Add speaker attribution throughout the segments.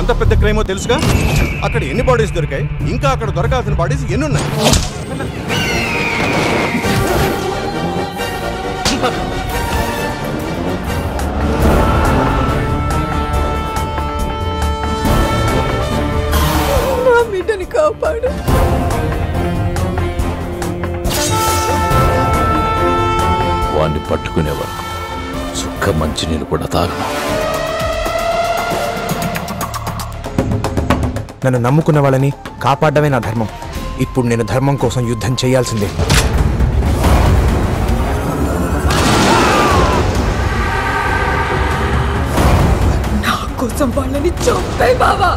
Speaker 1: ఎంత పెద్ద క్రైమో తెలుసుగా అక్కడ ఎన్ని బాడీస్ దొరికాయి ఇంకా అక్కడ దొరకాల్సిన బాడీస్ ఎన్ని ఉన్నాయి
Speaker 2: నా బిడ్డని కాపాడు
Speaker 3: వాణ్ణి పట్టుకునే వరకు చుక్క మంచినీళ్ళు కూడా తాగను
Speaker 4: నన్ను నమ్ముకున్న వాళ్ళని కాపాడమే నా ధర్మం ఇప్పుడు నేను ధర్మం కోసం యుద్ధం చేయాల్సిందే
Speaker 2: నా కోసం వాళ్ళని చంపే బావా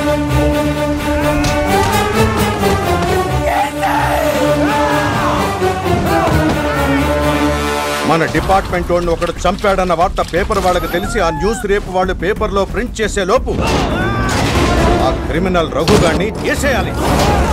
Speaker 1: మన డిపార్ట్మెంట్ వాడిని ఒకడు చంపాడన్న వార్త పేపర్ వాళ్ళకి తెలిసి ఆ న్యూస్ రేపు వాళ్ళు పేపర్లో ప్రింట్ చేసే లోపు ఆ క్రిమినల్ రఘు గారిని తీసేయాలి